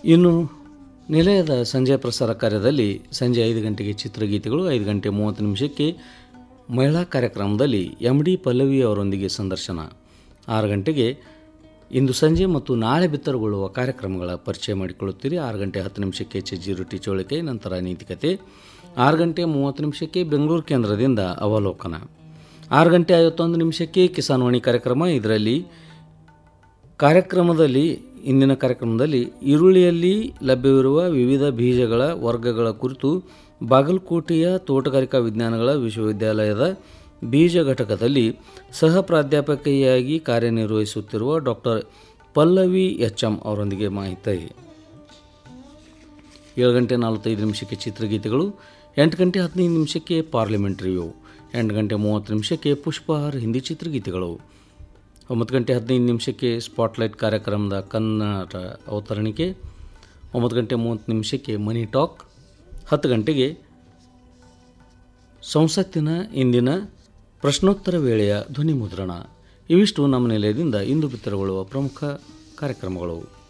ಇನ್ನು ನಿಲಯದ ಸಂಜೆ ಪ್ರಸಾರ ಕಾರ್ಯದಲ್ಲಿ ಸಂಜೆ ಐದು ಗಂಟೆಗೆ ಚಿತ್ರಗೀತೆಗಳು ಐದು ಗಂಟೆ ಮೂವತ್ತು ನಿಮಿಷಕ್ಕೆ ಮಹಿಳಾ ಕಾರ್ಯಕ್ರಮದಲ್ಲಿ ಎಂ ಡಿ ಪಲ್ಲವಿ ಅವರೊಂದಿಗೆ ಸಂದರ್ಶನ ಆರು ಗಂಟೆಗೆ ಇಂದು ಸಂಜೆ ಮತ್ತು ನಾಳೆ ಬಿತ್ತರಗೊಳ್ಳುವ ಕಾರ್ಯಕ್ರಮಗಳ ಪರಿಚಯ ಮಾಡಿಕೊಳ್ಳುತ್ತೀರಿ ಆರು ಗಂಟೆ ಹತ್ತು ನಿಮಿಷಕ್ಕೆ ಚಜ್ಜಿ ರೊಟ್ಟಿ ಚೋಳಿಕೆ ನಂತರ ನೀತಿಕತೆ ಆರು ಗಂಟೆ ಮೂವತ್ತು ನಿಮಿಷಕ್ಕೆ ಬೆಂಗಳೂರು ಕೇಂದ್ರದಿಂದ ಅವಲೋಕನ ಆರು ಗಂಟೆ ಐವತ್ತೊಂದು ನಿಮಿಷಕ್ಕೆ ಕಿಸಾನ್ ವಾಣಿ ಕಾರ್ಯಕ್ರಮ ಇದರಲ್ಲಿ ಕಾರ್ಯಕ್ರಮದಲ್ಲಿ ಇಂದಿನ ಕಾರ್ಯಕ್ರಮದಲ್ಲಿ ಈರುಳ್ಳಿಯಲ್ಲಿ ಲಭ್ಯವಿರುವ ವಿವಿಧ ಬೀಜಗಳ ವರ್ಗಗಳ ಕುರಿತು ಬಾಗಲಕೋಟೆಯ ತೋಟಗಾರಿಕಾ ವಿಜ್ಞಾನಗಳ ವಿಶ್ವವಿದ್ಯಾಲಯದ ಬೀಜ ಘಟಕದಲ್ಲಿ ಸಹ ಪ್ರಾಧ್ಯಾಪಕಿಯಾಗಿ ಕಾರ್ಯನಿರ್ವಹಿಸುತ್ತಿರುವ ಡಾಕ್ಟರ್ ಪಲ್ಲವಿ ಎಚ್ ಎಂ ಅವರೊಂದಿಗೆ ಮಾಹಿತಿ ಏಳು ಗಂಟೆ ನಲವತ್ತೈದು ನಿಮಿಷಕ್ಕೆ ಚಿತ್ರಗೀತೆಗಳು ಎಂಟು ಗಂಟೆ ಹದಿನೈದು ನಿಮಿಷಕ್ಕೆ ಪಾರ್ಲಿಮೆಂಟ್ ರಿವ್ಯೂ ಎಂಟು ಗಂಟೆ ಮೂವತ್ತು ನಿಮಿಷಕ್ಕೆ ಪುಷ್ಪಹಾರ್ ಹಿಂದಿ ಚಿತ್ರಗೀತೆಗಳು ಒಂಬತ್ತು ಗಂಟೆ ಹದಿನೈದು ನಿಮಿಷಕ್ಕೆ ಸ್ಪಾಟ್ಲೈಟ್ ಕಾರ್ಯಕ್ರಮದ ಕನ್ನಡ ಅವತರಣಿಕೆ ಒಂಬತ್ತು ಗಂಟೆ ಮೂವತ್ತು ನಿಮಿಷಕ್ಕೆ ಮನಿ ಟಾಕ್ ಹತ್ತು ಗಂಟೆಗೆ ಸಂಸತ್ತಿನ ಇಂದಿನ ಪ್ರಶ್ನೋತ್ತರ ವೇಳೆಯ ಧ್ವನಿ ಮುದ್ರಣ ಇವಿಷ್ಟು ನಮ್ಮ ನಿಲಯದಿಂದ ಇಂದು ಬಿತ್ತರಗೊಳ್ಳುವ ಪ್ರಮುಖ ಕಾರ್ಯಕ್ರಮಗಳು